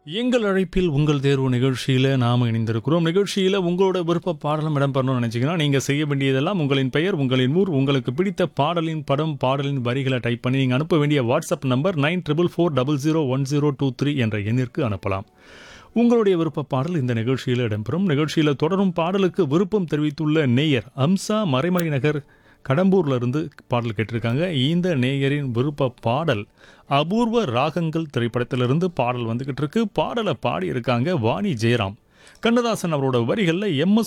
எங்கள் அழைப்பில் உங்கள் தேர்வு நிகழ்ச்சியில் நாம் இணைந்திருக்கிறோம் நிகழ்ச்சியில் உங்களோட விருப்ப பாடலும் இடம்பெறணும்னு நினச்சிங்கன்னா நீங்கள் செய்ய வேண்டியதெல்லாம் உங்களின் பெயர் உங்களின் ஊர் உங்களுக்கு பிடித்த பாடலின் படம் பாடலின் வரிகளை டைப் பண்ணி நீங்கள் அனுப்ப வேண்டிய WhatsApp number nine triple four double zero one zero two three என்ற எண்ணிற்கு அனுப்பலாம் உங்களுடைய விருப்ப பாடல் இந்த நிகழ்ச்சியில் இடம்பெறும் நிகழ்ச்சியில் தொடரும் பாடலுக்கு விருப்பம் தெரிவித்துள்ள நேயர் அம்சா மறைமலை நகர் கடம்பூர்ல இருந்து பாடல் கேட்டிருக்காங்க இந்த நேயரின் விருப்ப பாடல் அபூர்வ ராகங்கள் திரைப்படத்திலிருந்து பாடல் வந்துகிட்டு இருக்கு பாடலை பாடியிருக்காங்க வாணி ஜெயராம் கண்ணதாசன் அவரோட வரிகளில் எம்